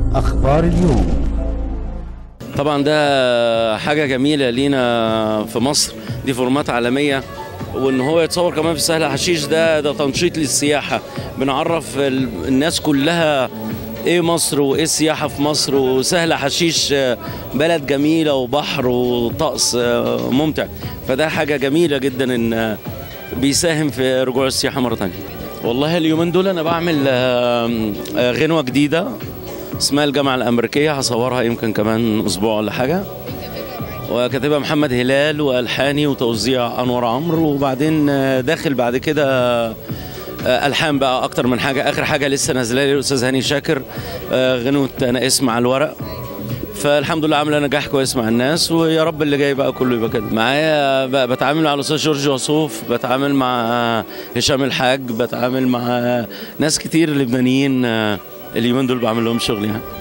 أخبار اليوم طبعا ده حاجة جميلة لينا في مصر دي فورمات عالمية وان هو يتصور كمان في سهل حشيش ده ده تنشيط للسياحة بنعرف ال- الناس كلها ايه مصر وايه السياحة في مصر وسهل حشيش بلد جميلة وبحر وطقس ممتع فده حاجة جميلة جدا ان بيساهم في رجوع السياحة مرة تانية والله اليومين دول انا بعمل آم، آه، غنوة جديدة اسمها الجامعة الأمريكية هصورها يمكن كمان أسبوع ولا حاجة وكاتبها محمد هلال والحاني وتوزيع انور عمرو وبعدين آه، داخل بعد كده آه، الحان بقى اكتر من حاجه اخر حاجه لسه نازله لي الاستاذ هاني شاكر آه، غنوه انا اسم على الورق فالحمد لله عامله نجاح كويس مع الناس ويا رب اللي جاي بقى كله يبقى كده معايا بقى بتعامل مع الاستاذ جورج وصوف بتعامل مع هشام الحاج بتعامل مع ناس كتير لبنانيين آه، اليومين دول بعمل لهم شغل يعني